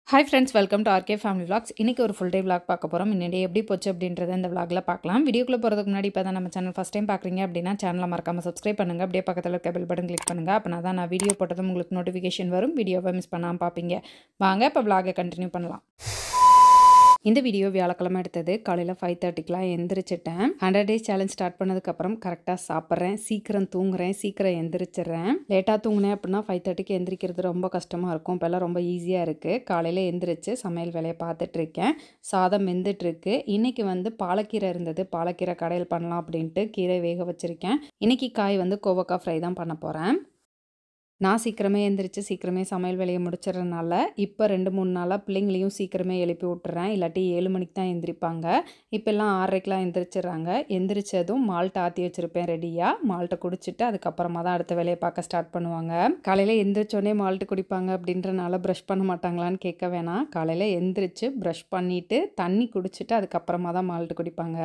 Hi friends welcome to RK family vlogs இன்றைக்கி ஒரு full day vlog பார்க்க போகிறோம் முன்னாடி எப்படி போச்சு அப்படின்றத இந்த vlogல பார்க்கலாம் வீடியோக்குள்ளே போகிறதுக்கு முன்னாடி இப்போ தான் நம்ம சேனல் ஃபஸ்ட் டைம் பார்க்குறீங்க அப்படின்னா சேனலை மறக்காமல் சப்ஸ்கிரைப் பண்ணுங்கள் அப்படியே பக்கத்தில் இருக்க பெல் பட்டன் கிளிக் பண்ணுங்கள் அப்போ தான் நான் வீடியோ போட்டதும் உங்களுக்கு நோட்டிஃபிகேஷன் வரும் வீடியோவை மிஸ் பண்ணாமல் பார்ப்பீங்க வாங்க இப்போ vlog-அ கண்டினியூ பண்ணலாம் இந்த வீடியோ வியாழக்கிழமை எடுத்தது காலையில் ஃபைவ் தேர்ட்டிக்கெலாம் எந்திரிச்சிட்டேன் ஹண்ட்ரட் டேஸ் சேலஞ்ச் ஸ்டார்ட் பண்ணதுக்கப்புறம் கரெக்டாக சாப்பிட்றேன் சீக்கிரம் தூங்குறேன் சீக்கிரம் எந்திரிச்சிடுறேன் லேட்டாக தூங்கினேன் அப்படின்னா ஃபைவ் தேர்ட்டிக்கு எந்திரிக்கிறது ரொம்ப கஷ்டமாக இருக்கும் இப்போல்லாம் ரொம்ப ஈஸியாக இருக்குது காலையில் எந்திரிச்சு சமையல் வேலையை பார்த்துட்ருக்கேன் சாதம் வெந்துட்டுருக்கு இன்றைக்கி வந்து பாலக்கீரை இருந்தது பாலக்கீரை கடையில் பண்ணலாம் அப்படின்ட்டு கீரை வேக வச்சுருக்கேன் இன்றைக்கி காய் வந்து கோவக்காய் ஃப்ரை தான் பண்ண போகிறேன் நான் சீக்கிரமே எந்திரிச்சு சீக்கிரமே சமையல் வேலையை முடிச்சிடறதுனால இப்போ ரெண்டு மூணு நாளாக பிள்ளைங்களையும் சீக்கிரமே எழுப்பி விட்டுறேன் இல்லாட்டி ஏழு மணிக்கு தான் எந்திரிப்பாங்க இப்போல்லாம் ஆறரைக்கெலாம் எந்திரிச்சிடுறாங்க எந்திரிச்சதும் மால்ட்டை ஆற்றி வச்சுருப்பேன் ரெடியாக மால்ட்டை குடிச்சிட்டு அதுக்கப்புறமா தான் அடுத்த வேலையை பார்க்க ஸ்டார்ட் பண்ணுவாங்க காலையில் எந்திரிச்சோடனே மால்ட்டு குடிப்பாங்க அப்படின்றனால ப்ரஷ் பண்ண மாட்டாங்களான்னு கேட்க வேணாம் காலையில் எந்திரிச்சு ப்ரஷ் பண்ணிவிட்டு தண்ணி குடிச்சிட்டு அதுக்கப்புறமா தான் மால்ட்டு குடிப்பாங்க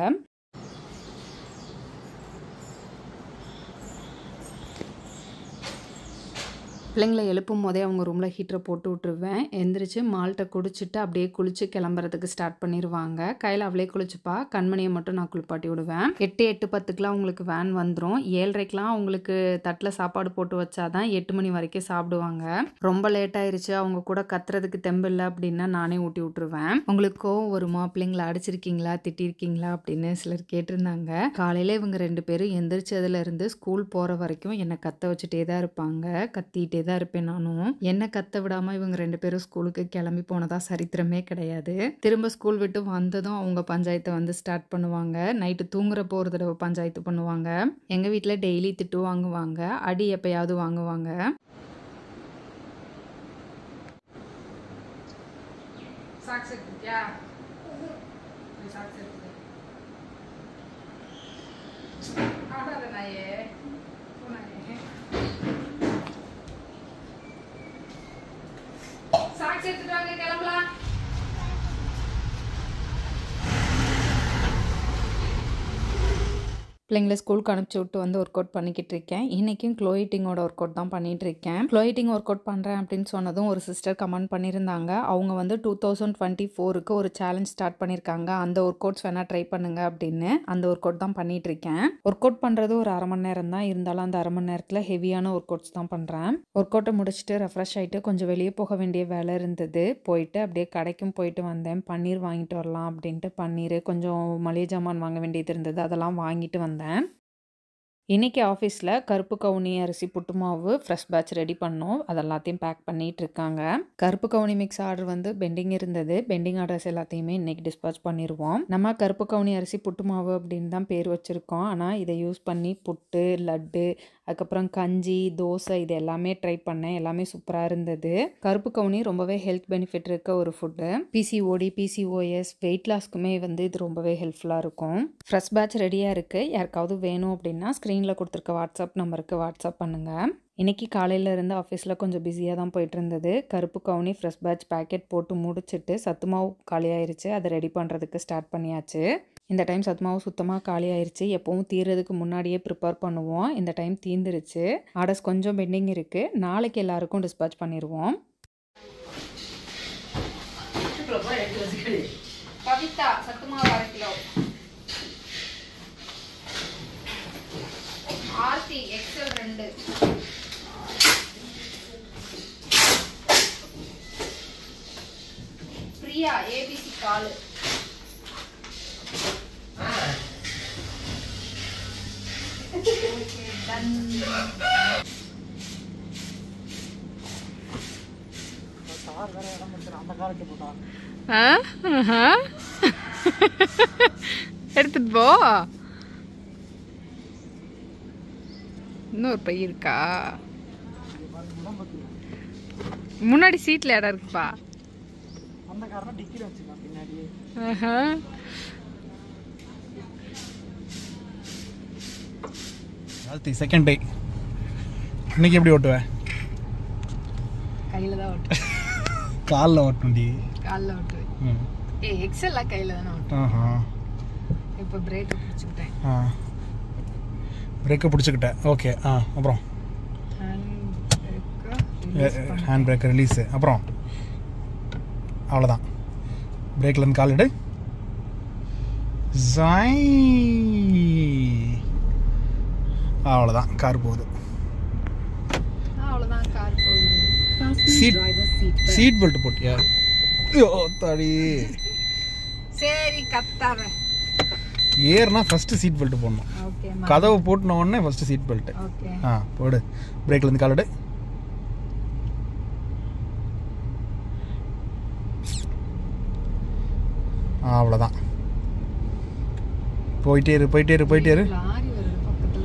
பிள்ளைங்களை எழுப்பும் போதே அவங்க ரூமில் ஹீட்டரை போட்டு விட்ருவேன் எந்திரிச்சு மால்ட்டை குடிச்சிட்டு அப்படியே குளிச்சு கிளம்புறதுக்கு ஸ்டார்ட் பண்ணிடுவாங்க கையில் அவளே குளிச்சுப்பா கண்மணியை மட்டும் நான் குளிப்பாட்டி விடுவேன் எட்டு எட்டு பத்துக்குலாம் உங்களுக்கு வேன் வந்துடும் ஏழரைக்கெலாம் அவங்களுக்கு தட்டில் சாப்பாடு போட்டு வச்சாதான் எட்டு மணி வரைக்கும் சாப்பிடுவாங்க ரொம்ப லேட் ஆயிருச்சு அவங்க கூட கத்துறதுக்கு தெம்பு இல்லை அப்படின்னா நானே ஊட்டி விட்டுருவேன் உங்களுக்கு கோவம் வருமா பிள்ளைங்களை அடிச்சிருக்கீங்களா திட்டிருக்கீங்களா அப்படின்னு சிலர் கேட்டிருந்தாங்க காலையில் இவங்க ரெண்டு பேரும் எந்திரிச்சதுல இருந்து ஸ்கூல் போகிற வரைக்கும் என்னை கத்த வச்சுட்டே தான் இருப்பாங்க கத்திட்டே தான் இருப்பேன் நானும் என்ன கத்த விடாம இவங்க ரெண்டு பேரும் ஸ்கூலுக்கு கிளம்பி போனதா சரித்திரமே கிடையாது திரும்ப ஸ்கூல் விட்டு வந்ததும் அவங்க பஞ்சாயத்தை வந்து ஸ்டார்ட் பண்ணுவாங்க நைட்டு தூங்குறப்போ ஒரு தடவை பஞ்சாயத்து பண்ணுவாங்க எங்க வீட்டில் டெய்லி திட்டு வாங்குவாங்க அடி எப்பயாவது வாங்குவாங்க சாக்ஸ் எடுத்துக்கியா சாக்ஸ் எடுத்து ஆடாத நாயே நாயே சாக்ஸ் எடுத்துட்டு வாங்க கிளம்பலாம் பிள்ளைங்களை ஸ்கூலுக்கு அனுப்பிச்சி விட்டு வந்து ஒர்க் அவுட் பண்ணிக்கிட்டு இருக்கேன் இன்றைக்கும் க்ளோயிட்டிங்கோட ஒர்க் அவுட் தான் பண்ணிட்டு இருக்கேன் க்ளோயிட்டிங் ஒர்க் அவுட் பண்ணுறேன் அப்படின்னு சொன்னதும் ஒரு சிஸ்டர் கமெண்ட் பண்ணியிருந்தாங்க அவங்க வந்து டூ தௌசண்ட் டுவெண்ட்டி ஃபோருக்கு ஒரு சேலஞ்ச் ஸ்டார்ட் பண்ணியிருக்காங்க அந்த ஒர்க் அவுட்ஸ் வேணால் ட்ரை பண்ணுங்க அப்படின்னு அந்த ஒர்க் அவுட் தான் பண்ணிட்டு இருக்கேன் ஒர்க் அவுட் பண்ணுறது ஒரு அரை மணி நேரம் தான் இருந்தாலும் அந்த அரை மணி நேரத்தில் ஹெவியான ஒர்க் அவுட்ஸ் தான் பண்ணுறேன் ஒர்க் அவுட்டை முடிச்சுட்டு ரெஃப்ரெஷ் ஆகிட்டு கொஞ்சம் வெளியே போக வேண்டிய வேலை இருந்தது போயிட்டு அப்படியே கடைக்கும் போயிட்டு வந்தேன் பன்னீர் வாங்கிட்டு வரலாம் அப்படின்ட்டு பன்னீர் கொஞ்சம் மளிகை ஜாமான் வாங்க வேண்டியது இருந்தது அதெல்லாம் வாங்கிட்டு வந்தேன் இன்றைக்கி ஆஃபீஸில் கருப்பு கவுனி அரிசி புட்டு மாவு ஃப்ரெஷ் பேட்ச் ரெடி பண்ணோம் அது எல்லாத்தையும் பேக் பண்ணிகிட்டு இருக்காங்க கருப்பு கவுனி மிக்ஸ் ஆர்டர் வந்து பெண்டிங் இருந்தது பெண்டிங் ஆர்டர்ஸ் எல்லாத்தையுமே இன்றைக்கி டிஸ்பேச் பண்ணிடுவோம் நம்ம கருப்பு கவுனி அரிசி புட்டு மாவு அப்படின்னு தான் பேர் வச்சுருக்கோம் ஆனால் இதை யூஸ் பண்ணி புட்டு லட்டு அதுக்கப்புறம் கஞ்சி தோசை இது எல்லாமே ட்ரை பண்ணேன் எல்லாமே சூப்பராக இருந்தது கருப்பு கவுனி ரொம்பவே ஹெல்த் பெனிஃபிட் இருக்க ஒரு ஃபுட்டு பிசிஓடி பிசிஓஎஸ் வெயிட் லாஸ்க்குமே வந்து இது ரொம்பவே ஹெல்ப்ஃபுல்லாக இருக்கும் ஃப்ரெஷ் பேட்ச் ரெடியாக இருக்குது யாருக்காவது வேணும் அப்படின்னா ஸ்க்ரீனில் கொடுத்துருக்க வாட்ஸ்அப் நம்பருக்கு வாட்ஸ்அப் பண்ணுங்கள் இன்றைக்கி காலையில் இருந்து ஆஃபீஸில் கொஞ்சம் பிஸியாக தான் போயிட்டு இருந்தது கருப்பு கவுனி ஃப்ரெஷ் பேட்ச் பேக்கெட் போட்டு முடிச்சுட்டு சத்துமாவு காலியாயிருச்சு அதை ரெடி பண்ணுறதுக்கு ஸ்டார்ட் பண்ணியாச்சு இந்த டைம் சத்துமாவு சுத்தமாக காலி ஆயிருச்சு எப்பவும் தீர்றதுக்கு முன்னாடியே ப்ரிப்பேர் பண்ணுவோம் இந்த டைம் தீர்ந்துருச்சு ஆர்டர்ஸ் கொஞ்சம் பெண்டிங் இருக்குது நாளைக்கு எல்லாருக்கும் டிஸ்பேச் பண்ணிடுவோம் கவிதா சத்துமாவு அரை கிலோ ஆர்த்தி எக்ஸல் ரெண்டு பிரியா ஏபிசி காலு எடுத்துட்டு போ இன்னொரு பை இருக்கா முன்னாடி சீட்ல இடம் இருக்குப்பா அந்த காரணம் டிக்கில வச்சுக்கலாம் பின்னாடியே ஆஹா. அடுத்து செகண்ட் டே இன்னைக்கு எப்படி ஓட்டுவேன் கையில தான் ஓட்டு காலில் ஓட்டணும்டி காலில் ஓட்டுவேன் ம் ஏ எக்ஸல்லாம் கையில தானே ஓட்டுவேன் ஆஹா இப்போ பிரேக் பிடிச்சிக்கிட்டேன் ஆ பிரேக்கை பிடிச்சிக்கிட்டேன் ஓகே ஆ அப்புறம் ஹேண்ட் பிரேக்கை ஹேண்ட் பிரேக் ரிலீஸு அப்புறம் அவ்வளோதான் பிரேக்லேருந்து கால் எடு ஜாய் அவ்வளோதான் கார் போகுது அவ்வளோதான் கார் போகுது சீட் சீட் பெல்ட் போட்டியா ஐயோ தாடி சரி கத்தாத ஏறுனா ஃபர்ஸ்ட் சீட் பெல்ட் போடணும் ஓகே கதவு போட்டுன உடனே ஃபர்ஸ்ட் சீட் பெல்ட் ஓகே ஆ போடு பிரேக்லேருந்து கால் எடு அவ்வளோதான் போயிட்டே இரு போயிட்டே இரு போயிட்டே இரு லாரி வருது பக்கத்துல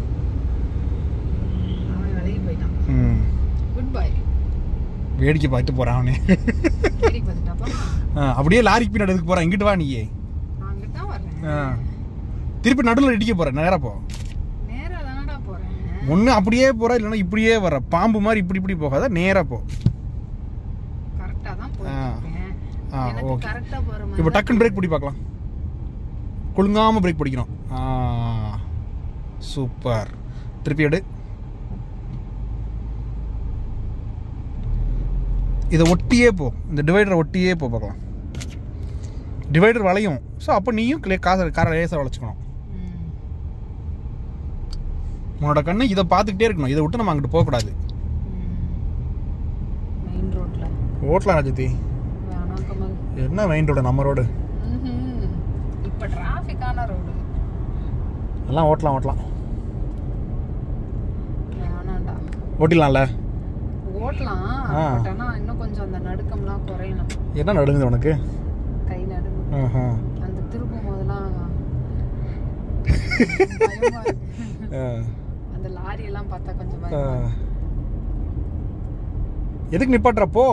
அவன் விலகி போயிட்டான் ம் குட் பை வேடிக்கை பார்த்துட்டு போகிறான் அவனே தேடி பார்த்துட்டாப்பா ஆ, அப்படியே லாரிக்கு பின்னாடி எதுக்கு போகிறான் இங்கிட்டு வா நீயே நான் அங்கிட்டு தான் வர்றேன் ஆ. திருப்பி நடுவில் இடிக்க போகிறேன் நேராக போ நேரா தானடா போறேன் ஒன்று அப்படியே போகிற இல்லைன்னா இப்படியே வர பாம்பு மாதிரி இப்படி இப்படி போகாத நேராக போ கரெக்டா தான் ஆ. போயிட்டு இருக்கேன் ஆ எனக்கு ஓகே கரெக்டா போற இப்போ மாதிரி டக்குன்னு பிரேக் பிடி பார்க்கலாம் குலுங்காம பிரேக் பிடிக்கணும் ஆ சூப்பர் திருப்பி எடு இதை ஒட்டியே போ இந்த டிவைடரை ஒட்டியே போ பார்க்கலாம் டிவைடர் வளையும் ஸோ அப்போ நீயும் கிளே காசை காரை லேசாக வளைச்சிக்கணும் ம். உன்னோட கண்ணு இதை பார்த்துக்கிட்டே இருக்கணும் இதை விட்டு நம்ம அங்கிட்டு போகக்கூடாது மெயின் ரோட்ல ஓட்டலாம் ராஜதி வேணாம் கமல் என்ன மெயின் ரோடு நம்ம ரோடு ம்ஹும். இப்ப டிராஃபிக்கான ரோடு எல்லாம் ஓட்டலாம் ஓட்டலாம் வேணாம்டா ஓட்டிடலாம்ல ஓட்டலாம் ஆ. பட் ஆனா இன்னும் கொஞ்சம் அந்த நடுக்கம்லாம் குறையணும் என்ன நடுங்குது உனக்கு கை நடுங்க ஆஹா. அந்த திருப்பும் போதெல்லாம் பயமா இருக்கு. ஆ. அந்த லாரி எல்லாம் பார்த்தா கொஞ்சம் ஆ. பயமா இருக்கு. எதுக்கு நிப்பாட்டுற போ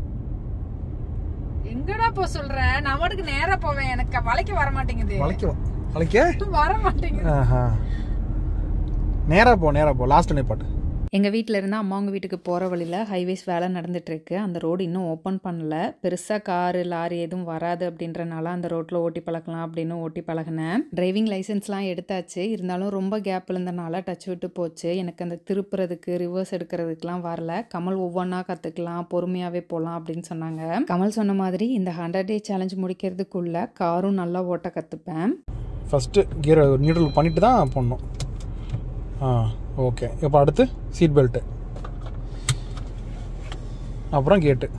எங்கடா போ சொல்ற நான் மட்டுக்கு நேரா போவேன் எனக்கு வளைக்க வர மாட்டேங்குது வளைக்க வளைக்க வர மாட்டேங்குது ஆஹா. நேரா போ நேரா போ லாஸ்ட் நிப்பாட்டு எங்கள் வீட்டில் இருந்து அம்மாவங்க வீட்டுக்கு போகிற வழியில் ஹைவேஸ் வேலை நடந்துட்டுருக்கு அந்த ரோடு இன்னும் ஓப்பன் பண்ணல பெருசாக காரு லாரி எதுவும் வராது அப்படின்றனால அந்த ரோட்டில் ஓட்டி பழக்கலாம் அப்படின்னு ஓட்டி பழகினேன் டிரைவிங் லைசன்ஸ்லாம் எடுத்தாச்சு இருந்தாலும் ரொம்ப கேப் இருந்தனால டச் விட்டு போச்சு எனக்கு அந்த திருப்புறதுக்கு ரிவர்ஸ் எடுக்கிறதுக்குலாம் வரல கமல் ஒவ்வொன்றா கற்றுக்கலாம் பொறுமையாகவே போகலாம் அப்படின்னு சொன்னாங்க கமல் சொன்ன மாதிரி இந்த ஹண்ட்ரட் டே சேலஞ்ச் முடிக்கிறதுக்குள்ள காரும் நல்லா ஓட்ட கற்றுப்பேன் ஃபஸ்ட்டு கியர் நியூட்ரல் பண்ணிட்டு தான் போடணும் ஆ ஓகே இப்போ அடுத்து சீட் பெல்ட்டு அப்புறம் கேட்டு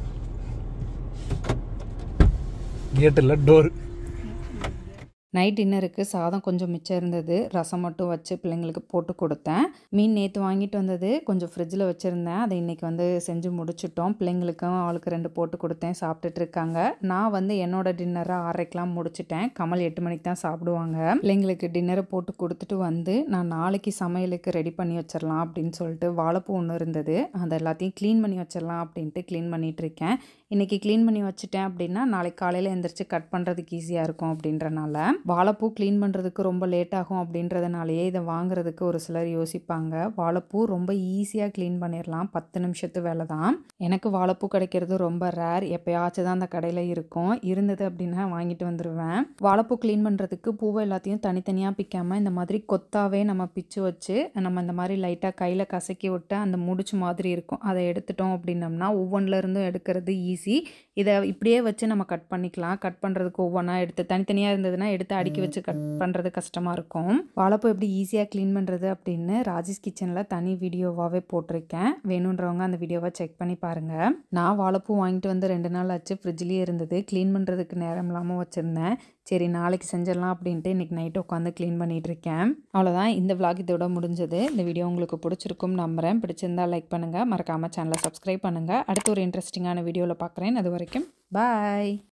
கேட்டு இல்லை டோர் நைட் டின்னருக்கு சாதம் கொஞ்சம் மிச்சம் இருந்தது ரசம் மட்டும் வச்சு பிள்ளைங்களுக்கு போட்டு கொடுத்தேன் மீன் நேற்று வாங்கிட்டு வந்தது கொஞ்சம் ஃப்ரிட்ஜில் வச்சுருந்தேன் அதை இன்றைக்கி வந்து செஞ்சு முடிச்சிட்டோம் பிள்ளைங்களுக்கும் அவளுக்கு ரெண்டு போட்டு கொடுத்தேன் சாப்பிட்டுட்டு இருக்காங்க நான் வந்து என்னோட டின்னரை ஆறரைக்கெலாம் முடிச்சிட்டேன் கமல் எட்டு மணிக்கு தான் சாப்பிடுவாங்க பிள்ளைங்களுக்கு டின்னரை போட்டு கொடுத்துட்டு வந்து நான் நாளைக்கு சமையலுக்கு ரெடி பண்ணி வச்சிடலாம் அப்படின்னு சொல்லிட்டு வாழைப்பூ ஒன்று இருந்தது அதை எல்லாத்தையும் க்ளீன் பண்ணி வச்சிடலாம் அப்படின்ட்டு க்ளீன் பண்ணிட்டு இருக்கேன் இன்றைக்கி க்ளீன் பண்ணி வச்சுட்டேன் அப்படின்னா நாளைக்கு காலையில் எந்திரிச்சு கட் பண்ணுறதுக்கு ஈஸியாக இருக்கும் அப்படின்றனால வாழைப்பூ க்ளீன் பண்ணுறதுக்கு ரொம்ப லேட் ஆகும் அப்படின்றதுனாலயே இதை வாங்குறதுக்கு ஒரு சிலர் யோசிப்பாங்க வாழைப்பூ ரொம்ப ஈஸியாக க்ளீன் பண்ணிடலாம் பத்து நிமிஷத்து வேலை தான் எனக்கு வாழைப்பூ கிடைக்கிறது ரொம்ப ரேர் எப்பயாச்சும் தான் அந்த கடையில் இருக்கும் இருந்தது அப்படின்னா வாங்கிட்டு வந்துடுவேன் வாழைப்பூ க்ளீன் பண்ணுறதுக்கு பூவை எல்லாத்தையும் தனித்தனியாக பிக்காமல் இந்த மாதிரி கொத்தாவே நம்ம பிச்சு வச்சு நம்ம இந்த மாதிரி லைட்டாக கையில் கசக்கி விட்டு அந்த முடிச்சு மாதிரி இருக்கும் அதை எடுத்துட்டோம் அப்படின்னம்னா ஒவ்வொன்றில் இருந்தும் எடுக்கிறது ஈஸி இதை இப்படியே வச்சு நம்ம கட் பண்ணிக்கலாம் கட் பண்ணுறதுக்கு ஒவ்வொன்றா எடுத்து தனித்தனியாக இருந்ததுன்னா எடுத்து அடுக்கி வச்சு கட் பண்ணுறது கஷ்டமாக இருக்கும் வாழைப்பூ எப்படி ஈஸியாக க்ளீன் பண்ணுறது அப்படின்னு ராஜேஷ் கிச்சனில் தனி வீடியோவாகவே போட்டிருக்கேன் வேணுன்றவங்க அந்த வீடியோவை செக் பண்ணி பாருங்கள் நான் வாழைப்பூ வாங்கிட்டு வந்து ரெண்டு நாள் ஆச்சு ஃப்ரிட்ஜ்லேயே இருந்தது க்ளீன் பண்ணுறதுக்கு நேரம் இல்லாமல் வச்சுருந்தேன் சரி நாளைக்கு செஞ்சிடலாம் அப்படின்ட்டு இன்றைக்கி நைட்டு உட்காந்து க்ளீன் பண்ணிகிட்டு இருக்கேன் அவ்வளோதான் இந்த vlog இதோட முடிஞ்சது இந்த வீடியோ உங்களுக்கு பிடிச்சிருக்கும் நம்புகிறேன் பிடிச்சிருந்தா லைக் பண்ணுங்கள் மறக்காமல் சேனலை சப்ஸ்கிரைப் பண்ணுங்கள் அடுத்து ஒரு இன்ட்ரெஸ்டிங்கான வீடியோவில் பார்க்குறேன் அது வரைக்கும் பாய்